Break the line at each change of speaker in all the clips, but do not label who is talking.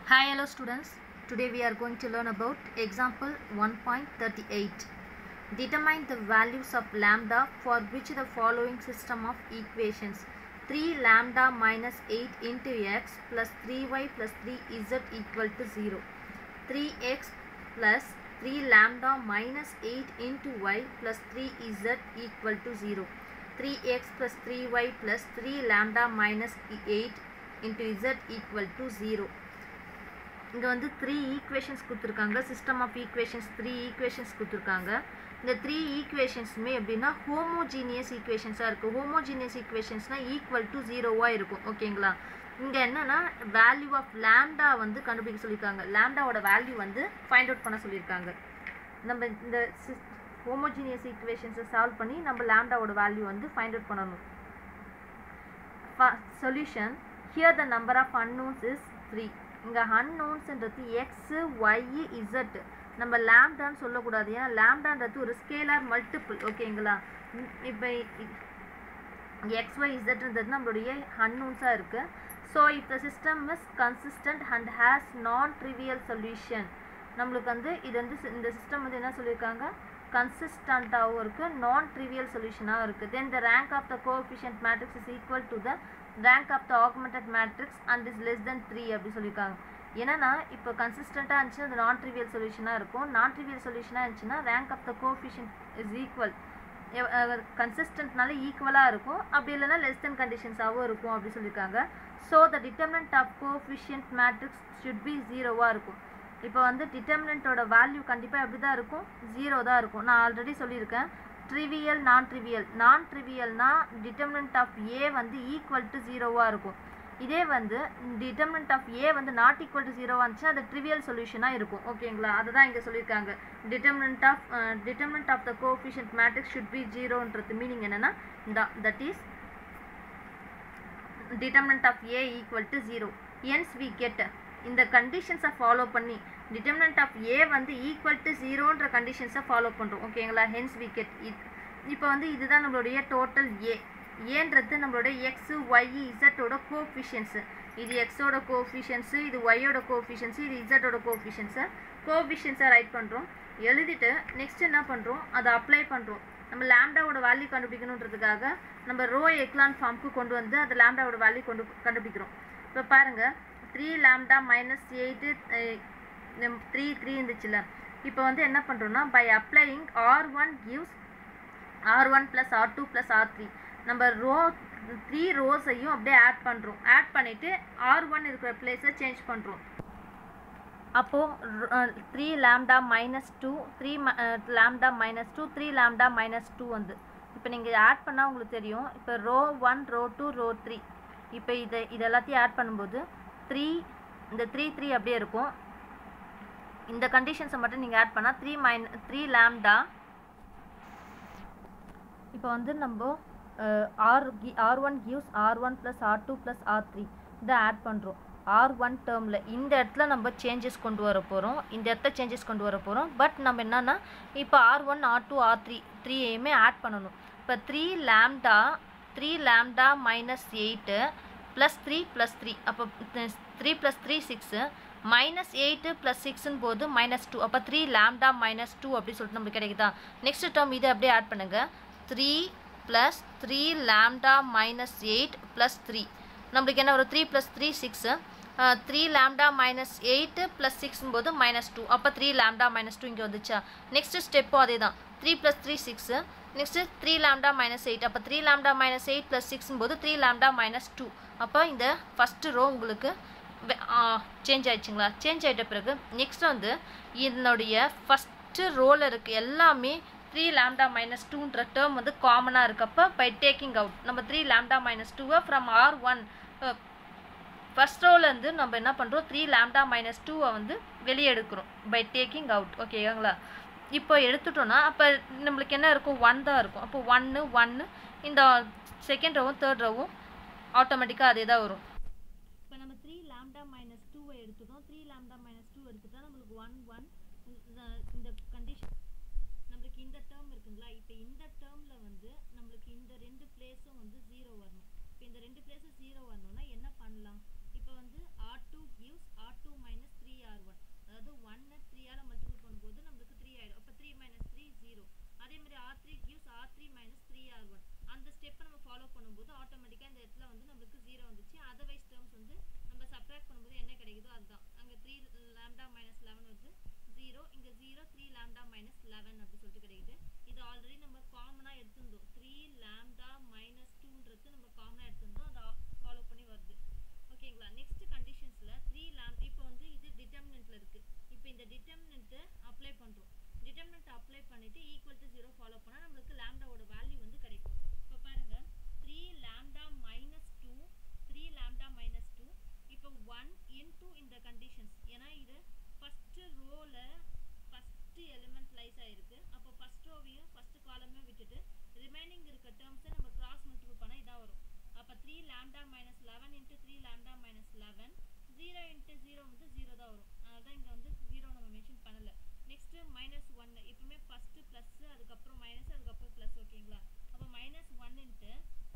Hi, hello students. Today we are going to learn about example 1.38. Determine the values of lambda for which the following system of equations 3 lambda minus 8 into x plus 3y plus 3z equal to 0. 3x plus 3 lambda minus 8 into y plus 3z equal to 0. 3x plus 3y plus 3 lambda minus 8 into z equal to 0. இங்கே வந்து three equations கொடுத்துருக்காங்க system of equations three equations கொடுத்துருக்காங்க இந்த three ஈக்குவேஷன்ஸுமே எப்படின்னா homogeneous ஈக்குவேஷன்ஸாக இருக்குது homogeneous ஈக்குவேஷன்ஸ்னால் equal to ஜீரோவாக இருக்கும் ஓகேங்களா இங்கே என்னென்னா வேல்யூ ஆஃப் லேம்டா வந்து கண்டுபிடிக்க சொல்லியிருக்காங்க லேம்டாவோட வேல்யூ வந்து ஃபைண்ட் அவுட் பண்ண சொல்லியிருக்காங்க நம்ம இந்த ஹோமோஜீனியஸ் ஈக்குவேஷன்ஸை சால்வ் பண்ணி நம்ம லேம்டாவோட வேல்யூ வந்து ஃபைண்ட் அவுட் பண்ணணும் solution here the number of unknowns is three இங்கே அன்னோன்ஸ்ன்றது எக்ஸு ஒய் இசட் நம்ம லேம்டான்னு சொல்லக்கூடாது ஏன்னா லேம்டான்றது ஒரு ஸ்கேலார் மல்டிபிள் ஓகேங்களா இப்போ எக்ஸ் ஒய் இசட்ன்றது நம்மளுடைய அன்னோன்ஸாக இருக்குது so if the system is consistent and has non trivial solution நம்மளுக்கு வந்து இது வந்து இந்த சிஸ்டம் வந்து என்ன சொல்லியிருக்காங்க கன்சிஸ்டண்ட்டாகவும் இருக்குது நான் ட்ரிவியல் சொல்யூஷனாகவும் இருக்குது then the rank of the coefficient matrix is equal to the rank of the augmented matrix and is less than three அப்படி சொல்லியிருக்காங்க ஏன்னா இப்போ கன்சிஸ்டண்ட்டாக இருந்துச்சுன்னா அது நான் ட்ரிவியல் சொல்யூஷனாக இருக்கும் நான் ட்ரிவியல் சொல்யூஷனாக இருந்துச்சுன்னா rank of the coefficient is equal கன்சிஸ்டன்ட்னால ஈக்குவலாக இருக்கும் அப்படி இல்லைன்னா லெஸ் தென் கண்டிஷன்ஸாகவும் இருக்கும் அப்படி சொல்லியிருக்காங்க so the determinant of coefficient matrix should be ஜீரோவாக இருக்கும் இப்போ வந்து டிட்டர்மினண்ட்டோட வேல்யூ கண்டிப்பாக எப்படி தான் இருக்கும் ஜீரோ தான் இருக்கும் நான் ஆல்ரெடி சொல்லியிருக்கேன் ட்ரிவியல் நான் ட்ரிவியல் நான் ட்ரிவியல்னா டிட்டர்மினன்ட் ஆஃப் ஏ வந்து ஈக்குவல் டு ஜீரோவாக இருக்கும் இதே வந்து டிட்டர்மினன்ட் ஆஃப் ஏ வந்து நாட் ஈக்குவல் டு ஜீரோவாக இருந்துச்சுன்னா அது ட்ரிவியல் சொல்யூஷனாக இருக்கும் ஓகேங்களா அதை தான் இங்கே சொல்லியிருக்காங்க determinant of determinant of the coefficient matrix should be ஜீரோன்றது மீனிங் என்னென்னா that is determinant of A equal to zero hence we get இந்த கண்டிஷன்ஸை ஃபாலோ பண்ணி டிட்டர்மினன்ட் ஆஃப் ஏ வந்து ஈக்குவல் டு ஜீரோன்ற கண்டிஷன்ஸை ஃபாலோ பண்ணுறோம் ஓகேங்களா ஹென்ஸ் வி கெட் இப்போ வந்து இதுதான் நம்மளுடைய டோட்டல் ஏ ஏன்றது நம்மளோட எக்ஸு ஒய் இசட்டோட கோஃபிஷியன்ஸு இது எக்ஸோட கோஃபிஷியன்ஸு இது ஒய்யோட கோஃபிஷியன்ஸு இது இசட்டோட கோஃபிஷியன்ஸை கோஃபிஷியன்ஸை ரைட் பண்ணுறோம் எழுதிட்டு நெக்ஸ்ட் என்ன பண்ணுறோம் அதை அப்ளை பண்ணுறோம் நம்ம லேம்டாவோட வேல்யூ கண்டுபிடிக்கணுன்றதுக்காக நம்ம ரோ எக்லான் ஃபார்முக்கு கொண்டு வந்து அந்த லேம்டாவோட வேல்யூ கொண்டு கண்டுபிடிக்கிறோம் இப்போ பாருங்கள் three lambda minus eight three three இருந்துச்சுல இப்போ வந்து என்ன பண்ணுறோம்னா by applying R one gives R one plus R two plus R three நம்ம ரோ த்ரீ ரோஸையும் அப்படியே ஆட் பண்ணுறோம் ஆட் பண்ணிவிட்டு ஆர் ஒன் இருக்கிற பிளேஸை சேஞ்ச் பண்ணுறோம் அப்போது three lambda minus two three lambda minus two three lambda minus two வந்து இப்போ நீங்கள் ஆட் பண்ணால் உங்களுக்கு தெரியும் இப்போ row one row two row three இப்போ இதை இது எல்லாத்தையும் ஆட் பண்ணும்போது த்ரீ இந்த த்ரீ த்ரீ அப்படியே இருக்கும் இந்த கண்டிஷன்ஸை மட்டும் நீங்கள் ஆட் பண்ணால் த்ரீ மைன் த்ரீ லேம்டா இப்போ வந்து நம்ம ஆர் கி R one gives R one plus R two plus R three இதை ஆட் பண்ணுறோம் ஆர் ஒன் டேர்மில் இந்த இடத்துல நம்ம சேஞ்சஸ் கொண்டு வர போகிறோம் இந்த இடத்துல சேஞ்சஸ் கொண்டு வர போகிறோம் பட் நம்ம என்னென்னா இப்போ R one R two R three த்ரீயுமே ஆட் பண்ணணும் இப்போ three lambda three lambda minus eight plus three plus three அப்போ three plus three six minus eight plus சிக்ஸ்னு போது மைனஸ் டூ அப்போ த்ரீ லேம்டா மைனஸ் டூ அப்படின்னு சொல்லிட்டு நம்மளுக்கு கிடைக்குதா நெக்ஸ்ட் டேர்ம் இதை அப்படியே ஆட் பண்ணுங்கள் three plus three lambda minus eight plus three நம்மளுக்கு என்ன ஒரு three plus three six three lambda minus eight plus சிக்ஸ்னு போது மைனஸ் டூ அப்போ த்ரீ லேம்டா மைனஸ் டூ இங்கே வந்துச்சா நெக்ஸ்ட் ஸ்டெப்பும் அதே தான் three plus three six next three lambda minus eight அப்போ three lambda minus eight plus சிக்ஸ்னு போது த்ரீ லேம்டா மைனஸ் டூ அப்போ இந்த ஃபஸ்ட்டு ரோ உங்களுக்கு சேஞ்ச் ஆயிடுச்சுங்களா சேஞ்ச் ஆகிட்ட பிறகு நெக்ஸ்ட் வந்து இதனுடைய ஃபஸ்ட்டு ரோவில் இருக்குது எல்லாமே த்ரீ லேம்டா மைனஸ் டூன்ற டேர்ம் வந்து காமனாக இருக்கப்போ பை டேக்கிங் அவுட் நம்ம த்ரீ லேம்டா மைனஸ் டூவை ஃப்ரம் ஆர் ஒன் ஃபஸ்ட் ரோலேருந்து நம்ம என்ன பண்ணுறோம் த்ரீ லேம்டா மைனஸ் டூவை வந்து வெளியே எடுக்கிறோம் பை டேக்கிங் அவுட் ஓகேங்களா இப்போ எடுத்துட்டோன்னா அப்போ நம்மளுக்கு என்ன இருக்கும் ஒன் தான் இருக்கும் அப்போ ஒன்று ஒன்று இந்த செகண்ட் ரோவும் தேர்ட் ரோவும் ஆட்டோமேட்டிக்காக அதே தான் வரும் இப்போ நம்ம த்ரீ லேம்டா மைனஸ் டூவை எடுத்துட்டோம் த்ரீ லேம்டா மைனஸ் டூ எடுத்துட்டா நம்மளுக்கு ஒன் ஒன் இந்த கண்டிஷன் நம்மளுக்கு இந்த டேர்ம் இருக்குங்களா இப்போ இந்த டேர்மில் வந்து நம்மளுக்கு இந்த ரெண்டு பிளேஸும் வந்து ஜீரோ வரணும் இப்போ இந்த ரெண்டு பிளேஸும் ஜீரோ வரணும்னா என்ன பண்ணலாம் இப்போ வந்து R two gives R two minus கிடைக்குதோ அதுதான் அங்கே த்ரீ லேம்டா மைனஸ் லெவன் வந்து ஜீரோ இங்கே zero three lambda minus eleven அப்படி சொல்லிட்டு கிடைக்குது இது ஆல்ரெடி நம்ம காமனாக எடுத்திருந்தோம் த்ரீ லேம்டா மைனஸ் டூன்றது நம்ம காமனாக எடுத்திருந்தோம் அதை ஃபாலோ பண்ணி வருது ஓகேங்களா நெக்ஸ்ட் கண்டிஷன்ஸில் த்ரீ லேம் இப்போ வந்து இது டிட்டர்மினண்ட்டில் இருக்குது இப்போ இந்த டிட்டர்மினண்ட்டை அப்ளை பண்ணுறோம் டிட்டர்மினண்ட் அப்ளை பண்ணிவிட்டு ஈக்குவல் டு ஜீரோ ஃபாலோ பண்ணால் நம்மளுக்கு லேம்டாவோட வேல்யூ வந்து கிடைக்கும் இப்போ பாருங்கள் three lambda minus two three lambda minus two இப்போ ஒன் இன்டூ இந்த கண்டிஷன்ஸ் ஏன்னா இது ஃபஸ்ட்டு ரோவில் ஃபஸ்ட்டு எலிமெண்ட் லைஸ் ஆகிருக்கு அப்போ ஃபஸ்ட் ரோவையும் ஃபஸ்ட்டு காலமையும் விட்டுட்டு ரிமைனிங் இருக்க டேர்ம்ஸை நம்ம கிராஸ் மல்டிபிள் பண்ணால் இதாக வரும் அப்போ three lambda minus eleven into three lambda minus eleven zero into zero வந்து ஜீரோ தான் வரும் அதனால தான் இங்கே வந்து ஜீரோ நம்ம மென்ஷன் பண்ணலை நெக்ஸ்ட்டு மைனஸ் ஒன்று எப்பவுமே ஃபஸ்ட்டு ப்ளஸ்ஸு அதுக்கப்புறம் மைனஸ் அதுக்கப்புறம் ப்ளஸ் ஓகேங்களா அப்போ மைனஸ் ஒன் இன்ட்டு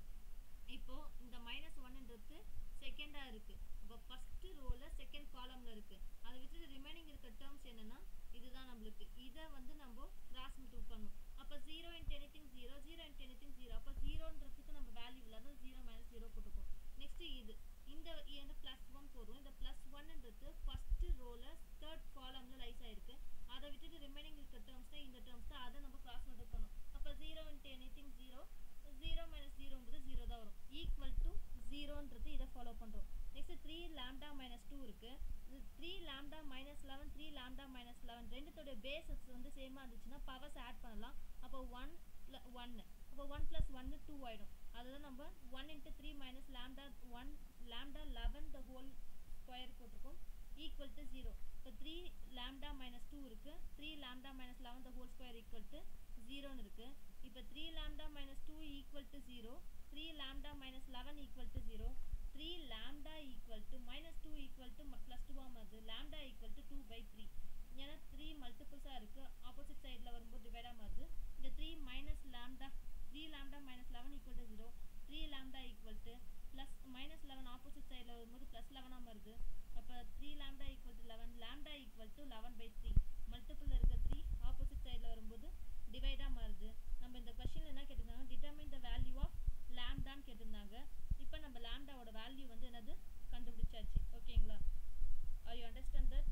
இப்போது இந்த மைனஸ் ஒன்னுன்றது செகண்டாக இருக்குது இப்போ ஃபஸ்ட்டு ரோவில் செகண்ட் காலமில் இருக்குது அதை விட்டுட்டு ரிமைனிங் இருக்க டேர்ம்ஸ் என்னென்னா இதுதான் நம்மளுக்கு இதை வந்து நம்ம கிராஸ் மல்டிபிள் பண்ணும் அப்போ zero into anything zero zero into anything zero அப்போ ஜீரோன்றதுக்கு நம்ம வேல்யூ இல்லாத ஜீரோ மைனஸ் ஜீரோ போட்டுக்கோம் நெக்ஸ்ட்டு இது இந்த இந்த ப்ளஸ் ஒன் போடுறோம் இந்த ப்ளஸ் ஒன்ன்றது ஃபஸ்ட்டு ரோவில் தேர்ட் காலமில் லைஸ் ஆயிருக்கு அதை விட்டுட்டு ரிமைனிங் இருக்க டேர்ம்ஸ் தான் இந்த டேர்ம்ஸ் தான் அதை நம்ம கிராஸ் மல்டிபிள் பண்ணும் அப்போ zero into anything zero zero minus ஜீரோன்றது ஜீரோ தான் வரும் ஈக்குவல் டு ஜீரோன்றது இதை ஃபாலோ பண்ணுறோம் next three lambda minus two இருக்குது three lambda minus eleven three lambda minus eleven ரெண்டுத்தோடைய பேசஸ் வந்து சேமாக இருந்துச்சுன்னா பவர்ஸ் ஆட் பண்ணலாம் அப்போ ஒன் ஒன்று அப்போ ஒன் ப்ளஸ் ஒன்று டூ ஆகிடும் அதுதான் நம்ம one into three minus lambda one lambda eleven the whole square போட்டிருக்கோம் ஈக்குவல் டு ஜீரோ இப்போ த்ரீ லேம்டா மைனஸ் டூ இருக்குது three lambda minus eleven the whole square equal to ஜீரோன்னு இருக்குது இப்போ three lambda minus two equal to zero three lambda minus eleven equal to zero three lambda equal to minus two equal to plus டூவாக மாறுது lambda equal to two by three ஏன்னா three மல்டிபிள்ஸாக இருக்குது opposite சைடில் வரும்போது டிவைடாக மாறுது இந்த three minus lambda three lambda minus eleven equal to zero three lambda equal to plus minus eleven opposite சைடில் வரும்போது ப்ளஸ் லெவனாக மாறுது அப்போ three lambda equal to eleven lambda equal to eleven by three மல்டிபிளில் இருக்க த்ரீ ஆப்போசிட் சைடில் வரும்போது டிவைடாக மாறுது நம்ம இந்த கொஷனில் என்ன கேட்டிருந்தாங்க டிட்டர்மின் த வேல்யூ ஆஃப் லேம்டான்னு கேட்டிருந்தாங்க இப்போ நம்ம லேம்டாவோட வேல்யூ வந்து என்னது கண்டுபிடிச்சாச்சு ஓகேங்களா ஐ யூ அண்டர்ஸ்டாண்ட் தட்